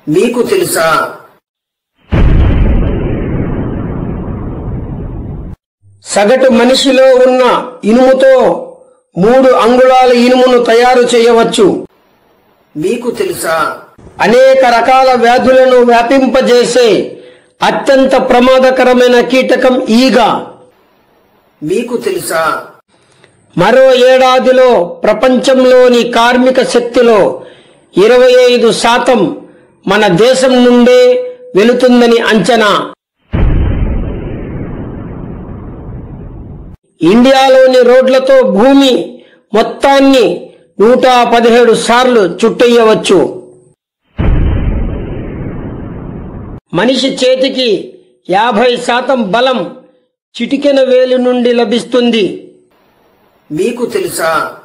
మీకు తెలుసా సగటు మనిషిలో ఉన్న ఇనుముతో మూడు అంగుళాల ఇనుమును తయారు చేయవచ్చు మీకు తెలుసా అనేక రకాల వ్యాధులను వ్యాపింపజేసే అత్యంత ప్రమాదకరమైన కీటకం ఈగ మీకు తెలుసా మరో ఏడాదిలో ప్రపంచంలోని కార్మిక శక్తిలో ఇరవై ఐదు శాతం మన దేశం నుండే వెళుతుందని అంచనా ఇండియాలోని రోడ్లతో భూమి మొత్తాన్ని నూట పదిహేడు సార్లు చుట్టయ్యవచ్చు మనిషి చేతికి యాభై శాతం బలం చిటికెన వేలు నుండి లభిస్తుంది మీకు తెలుసా